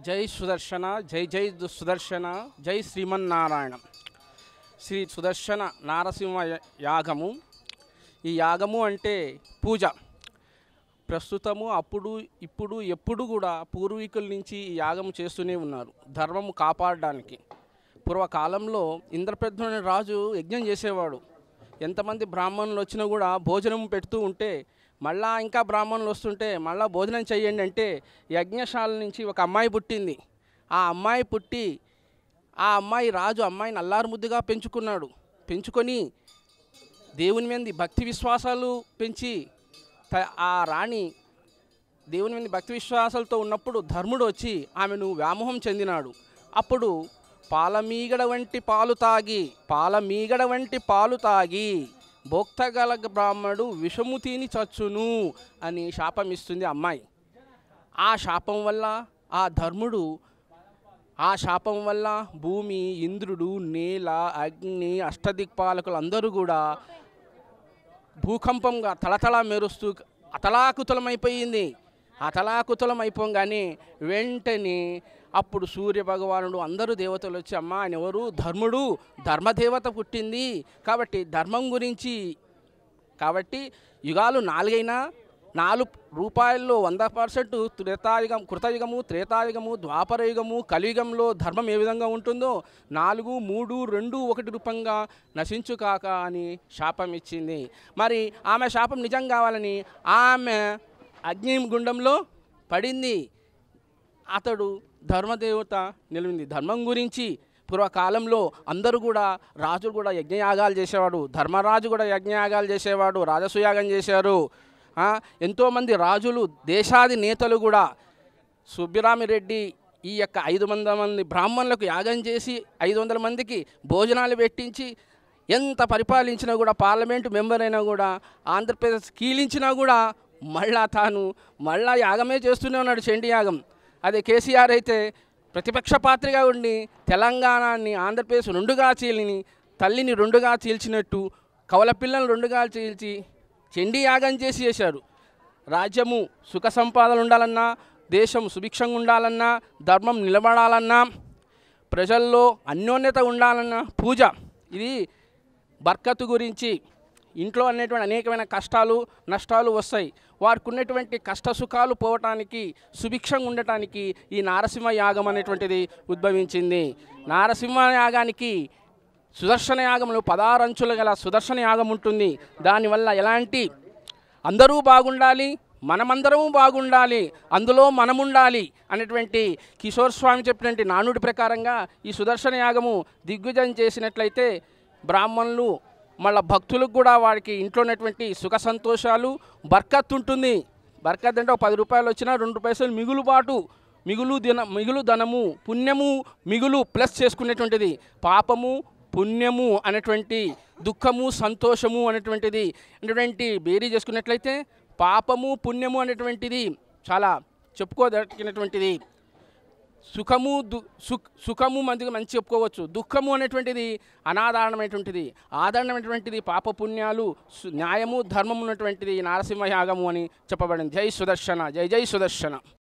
జై సుదర్శన జై జై దు- సుదర్శన జై శ్రీమన్నారాయణ శ్రీ సుదర్శన నారసింహ య- యాగము ఈ యాగము అంటే పూజ ప్రస్తుతము అప్పుడు ఇప్పుడు ఎప్పుడు కూడా పూర్వీకుల నుంచి ఈ యాగం చేస్తూనే ఉన్నారు ధర్మము కాపాడడానికి పూర్వకాలంలో ఇంద్రప్రధుని రాజు యజ్ఞం చేసేవాడు ఎంతమంది బ్రాహ్మణులు వచ్చినా కూడా భోజనం పెడుతూ ఉంటే మళ్ళా ఇంకా బ్రాహ్మణులు వస్తుంటే మళ్ళా భోజనం చేయండి అంటే యజ్ఞశాల నుంచి ఒక అమ్మాయి పుట్టింది ఆ అమ్మాయి పుట్టి ఆ అమ్మాయి రాజు అమ్మాయిని అల్లారు ముద్దుగా పెంచుకున్నాడు పెంచుకొని దేవుని మీద భక్తి విశ్వాసాలు పెంచి త- ఆ రాణి దేవుని మీద భక్తి విశ్వాసాలతో ఉన్నప్పుడు ధర్ముడు వచ్చి ఆమెను వ్యామోహం చెందినాడు అప్పుడు పాలమీగడ వంటి పాలు తాగి పాలమీగడ వంటి పాలు తాగి భోక్తగల బ్రాహ్మణుడు విషము తిని చచ్చును అని శాపం ఇస్తుంది అమ్మాయి ఆ శాపం వల్ల ఆ ధర్ముడు ఆ శాపం వల్ల భూమి ఇంద్రుడు నేల అగ్ని అష్టదిక్పాలకులు అందరూ కూడా భూకంపంగా తలతల మెరుస్తూ అతలాకుతలమైపోయింది అతలాకుతలం అయిపోగానే వెంటనే అప్పుడు సూర్య భగవానుడు అందరూ దేవతలు వచ్చి అమ్మ ఆయన ఎవరు ధర్ముడు ధర్మదేవత పుట్టింది కాబట్టి ధర్మం గురించి కాబట్టి యుగాలు నాలుగైనా నాలుగు రూపాయల్లో వంద పర్సెంట్ త్రేతాయుగం కృతయుగము త్రేతాయుగము ద్వాపరయుగము కలియుగంలో ధర్మం ఏ విధంగా ఉంటుందో నాలుగు మూడు రెండు ఒకటి రూపంగా నశించు కాక అని శాపం ఇచ్చింది మరి ఆమె శాపం నిజం కావాలని ఆమె అగ్ని గుండంలో పడింది అతడు ధర్మదేవత నిలిచింది ధర్మం గురించి పూర్వకాలంలో అందరూ కూడా రాజులు కూడా యజ్ఞయాగాలు చేసేవాడు ధర్మరాజు కూడా యజ్ఞయాగాలు చేసేవాడు రాజసూయాగం చేశారు ఆ, ఎంతోమంది రాజులు దేశాది నేతలు కూడా సుబ్బిరామిరెడ్డి ఈ యొక్క ఐదు వందల మంది బ్రాహ్మణులకు యాగం చేసి ఐదు వందల మందికి భోజనాలు పెట్టించి ఎంత పరిపాలించినా కూడా పార్లమెంటు మెంబర్ అయినా కూడా ఆంధ్రప్రదేశ్ కీలించినా కూడా మళ్ళా తాను మళ్ళా యాగమే చేస్తూనే ఉన్నాడు చండి యాగం అదే కేసీఆర్ అయితే ప్రతిపక్ష పాత్రగా ఉండి తెలంగాణని ఆంధ్రప్రదేశ్ రెండుగా చీలిని తల్లిని రెండుగా చీల్చినట్టు కవల పిల్లలను రెండుగా చీల్చి చండీ యాగం చేసి చేశారు రాజ్యము సుఖ సంపాదనలు ఉండాలన్నా దేశం సుభిక్షంగా ఉండాలన్నా ధర్మం నిలబడాలన్నా ప్రజల్లో అన్యోన్యత ఉండాలన్నా పూజ ఇది బర్కతు గురించి ఇంట్లో అనేటువంటి అనేకమైన కష్టాలు నష్టాలు వస్తాయి వారికి ఉన్నటువంటి కష్ట సుఖాలు పోవటానికి సుభిక్షంగా ఉండటానికి ఈ నారసింహ యాగం అనేటువంటిది ఉద్భవించింది నారసింహ యాగానికి సుదర్శన యాగంలో పదారంచులు గల సుదర్శన యాగం ఉంటుంది దానివల్ల ఎలాంటి అందరూ బాగుండాలి మనమందరము బాగుండాలి అందులో మనముండాలి అనేటువంటి కిషోర్ స్వామి చెప్పినటువంటి నానుడి ప్రకారంగా ఈ సుదర్శన యాగము దిగ్విజయం చేసినట్లయితే బ్రాహ్మణులు మళ్ళా భక్తులకు కూడా వారికి ఇంట్లో ఉన్నటువంటి సుఖ సంతోషాలు బర్కత్ ఉంటుంది బర్కత్ అంటే ఒక పది రూపాయలు వచ్చినా రెండు పైసలు మిగులుబాటు మిగులు దిన మిగులు ధనము పుణ్యము మిగులు ప్లస్ చేసుకునేటువంటిది పాపము పుణ్యము అనేటువంటి దుఃఖము సంతోషము అనేటువంటిది అనేటువంటి బేరీ చేసుకున్నట్లయితే పాపము పుణ్యము అనేటువంటిది చాలా చెప్పుకోదగినటువంటిది సుఖము దు సుఖ్ సుఖము మంచిగా మంచి చెప్పుకోవచ్చు దుఃఖము అనేటువంటిది అనాధారణమైనటువంటిది ఆధారణమైనటువంటిది పాపపుణ్యాలు సు- న్యాయము ధర్మము ఉన్నటువంటిది నారసింహ యాగము అని చెప్పబడింది జై సుదర్శన జై జై సుదర్శన